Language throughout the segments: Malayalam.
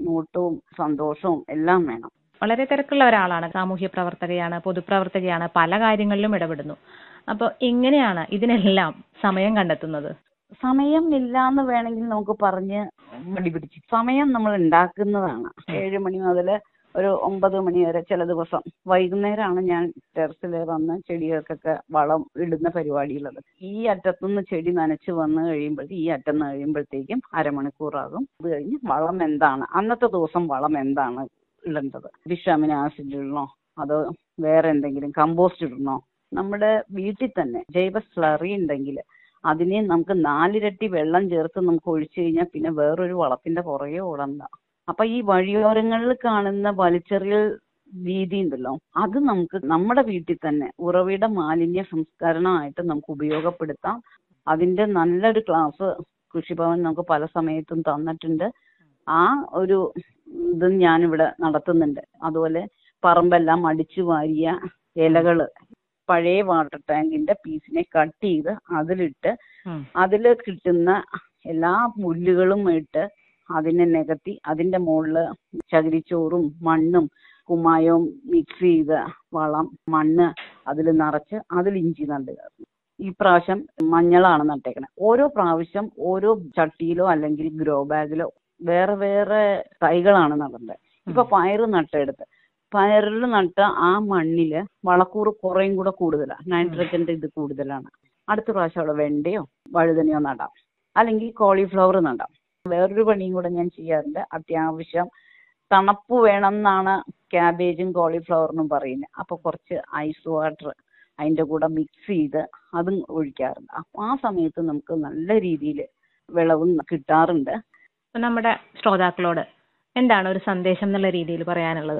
നോട്ടവും സന്തോഷവും എല്ലാം വേണം വളരെ തിരക്കുള്ള ഒരാളാണ് സാമൂഹ്യ പ്രവർത്തകയാണ് പൊതുപ്രവർത്തകയാണ് പല കാര്യങ്ങളിലും ഇടപെടുന്നു അപ്പോൾ എങ്ങനെയാണ് ഇതിനെല്ലാം സമയം കണ്ടെത്തുന്നത് സമയം ഇല്ല എന്ന് വേണമെങ്കിൽ നമുക്ക് പറഞ്ഞ് മടി പിടിച്ച് സമയം നമ്മൾ ഉണ്ടാക്കുന്നതാണ് ഏഴ് മണി മുതൽ ഒരു ഒമ്പത് മണി വരെ ചില ദിവസം വൈകുന്നേരമാണ് ഞാൻ ടെറസിൽ വന്ന് ചെടികൾക്കൊക്കെ വളം ഇടുന്ന പരിപാടിയുള്ളത് ഈ അറ്റത്തുനിന്ന് ചെടി നനച്ച് വന്ന് കഴിയുമ്പോഴത്തേക്ക് ഈ അറ്റം നിന്ന് കഴിയുമ്പോഴത്തേക്കും അരമണിക്കൂറാകും അത് കഴിഞ്ഞ് വളം എന്താണ് അന്നത്തെ ദിവസം വളം എന്താണ് ഇടേണ്ടത് വിഷാമിന ആസിഡ് ഇടണോ അതോ വേറെ എന്തെങ്കിലും കമ്പോസ്റ്റ് ഇടണോ നമ്മുടെ വീട്ടിൽ തന്നെ ജൈവ സ്ലറി ഉണ്ടെങ്കിൽ അതിനെ നമുക്ക് നാലിരട്ടി വെള്ളം ചേർത്ത് നമുക്ക് ഒഴിച്ചു കഴിഞ്ഞാൽ പിന്നെ വേറൊരു വളത്തിന്റെ പുറകെ ഓടണ്ട അപ്പൊ ഈ വഴിയോരങ്ങളിൽ കാണുന്ന വലിച്ചെറിയൽ രീതി ഉണ്ടല്ലോ അത് നമുക്ക് നമ്മുടെ വീട്ടിൽ തന്നെ ഉറവിട മാലിന്യ സംസ്കരണമായിട്ട് നമുക്ക് ഉപയോഗപ്പെടുത്താം അതിന്റെ നല്ലൊരു ക്ലാസ് കൃഷിഭവൻ നമുക്ക് പല സമയത്തും തന്നിട്ടുണ്ട് ആ ഒരു ഇത് ഞാനിവിടെ നടത്തുന്നുണ്ട് അതുപോലെ പറമ്പെല്ലാം അടിച്ചു വാരിയ ഇലകള് പഴയ വാട്ടർ ടാങ്കിന്റെ പീസിനെ കട്ട് ചെയ്ത് അതിലിട്ട് ഉം. അതിൽ കിട്ടുന്ന എല്ലാ പുല്ലുകളും ഇട്ട് അതിനെ നികത്തി അതിന്റെ മുകളില് ചകിരിച്ചോറും മണ്ണും കുമ്മായവും മിക്സ് ചെയ്ത വളം മണ്ണ് അതിൽ നിറച്ച് അതിൽ ഇഞ്ചി നടുക ഈ പ്രാവശ്യം മഞ്ഞളാണ് നട്ടേക്കണേ ഓരോ പ്രാവശ്യം ഓരോ ചട്ടിയിലോ അല്ലെങ്കിൽ ഗ്രോ ബാഗിലോ വേറെ വേറെ തൈകളാണ് നടേണ്ടത് ഇപ്പൊ പയറ് നട്ടെടുത്ത് പയറിൽ നട്ട ആ മണ്ണില് വളക്കൂറ് കുറേയും കൂടെ കൂടുതലാണ് നൈട്രജന്റെ ഇത് കൂടുതലാണ് അടുത്ത പ്രാവശ്യം അവിടെ വെണ്ടയോ വഴുതനയോ നടാം അല്ലെങ്കിൽ കോളിഫ്ലവർ നടാം വേറൊരു പണിയും കൂടെ ഞാൻ ചെയ്യാറുണ്ട് അത്യാവശ്യം തണുപ്പ് വേണം എന്നാണ് ക്യാബേജും കോളിഫ്ലവറിനും പറയുന്നത് അപ്പൊ കുറച്ച് ഐസ് വാട്ടർ അതിന്റെ കൂടെ മിക്സ് ചെയ്ത് അതും ഒഴിക്കാറുണ്ട് അപ്പൊ ആ സമയത്ത് നമുക്ക് നല്ല രീതിയിൽ വിളവും കിട്ടാറുണ്ട് അപ്പൊ നമ്മുടെ ശ്രോതാക്കളോട് എന്താണ് ഒരു സന്ദേശം എന്നുള്ള രീതിയിൽ പറയാനുള്ളത്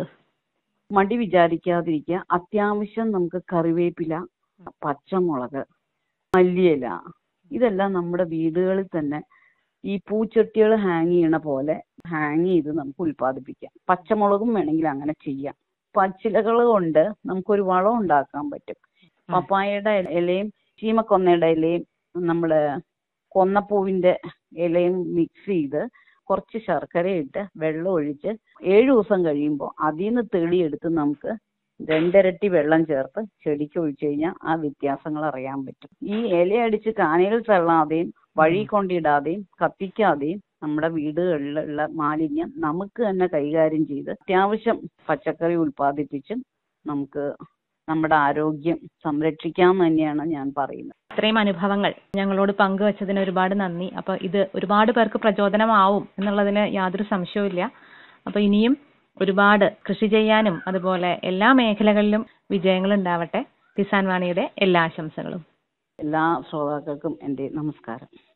മടി വിചാരിക്കാതിരിക്കുക അത്യാവശ്യം നമുക്ക് കറിവേപ്പില പച്ചമുളക് മല്ലിയില ഇതെല്ലാം നമ്മുടെ വീടുകളിൽ തന്നെ ഈ പൂച്ചട്ടികൾ ഹാങ് ചെയ്യണ പോലെ ഹാങ് ചെയ്ത് നമുക്ക് ഉൽപ്പാദിപ്പിക്കാം പച്ചമുളകും വേണമെങ്കിൽ അങ്ങനെ ചെയ്യാം പച്ചിലകൾ കൊണ്ട് നമുക്കൊരു വളം ഉണ്ടാക്കാൻ പറ്റും പപ്പായയുടെ ഇലയും ചീമക്കൊന്നയുടെ ഇലയും നമ്മുടെ കൊന്നപ്പൂവിന്റെ ഇലയും മിക്സ് ചെയ്ത് കുറച്ച് ശർക്കര ഇട്ട് വെള്ളം ഒഴിച്ച് ഏഴു ദിവസം കഴിയുമ്പോൾ അതിൽ നിന്ന് തെളിയെടുത്ത് നമുക്ക് രണ്ടിരട്ടി വെള്ളം ചേർത്ത് ചെടിക്ക് ഒഴിച്ചു കഴിഞ്ഞാൽ ആ വ്യത്യാസങ്ങൾ അറിയാൻ പറ്റും ഈ ഇലയടിച്ച് കാനയിൽ തള്ളാതെയും വഴി കൊണ്ടിടാതെയും കത്തിക്കാതെയും നമ്മുടെ വീടുകളിലുള്ള മാലിന്യം നമുക്ക് തന്നെ കൈകാര്യം ചെയ്ത് അത്യാവശ്യം പച്ചക്കറി ഉൽപ്പാദിപ്പിച്ചും നമുക്ക് നമ്മുടെ ആരോഗ്യം സംരക്ഷിക്കാം തന്നെയാണ് ഞാൻ പറയുന്നത് ഇത്രയും അനുഭവങ്ങൾ ഞങ്ങളോട് പങ്കുവച്ചതിന് ഒരുപാട് നന്ദി അപ്പൊ ഇത് ഒരുപാട് പേർക്ക് പ്രചോദനമാവും എന്നുള്ളതിന് യാതൊരു സംശയവുമില്ല അപ്പൊ ഇനിയും ഒരുപാട് കൃഷി ചെയ്യാനും അതുപോലെ എല്ലാ മേഖലകളിലും വിജയങ്ങൾ ഉണ്ടാവട്ടെ കിസാൻ വാണിയുടെ എല്ലാ ആശംസകളും എല്ലാ ശ്രോതാക്കൾക്കും എൻ്റെ നമസ്കാരം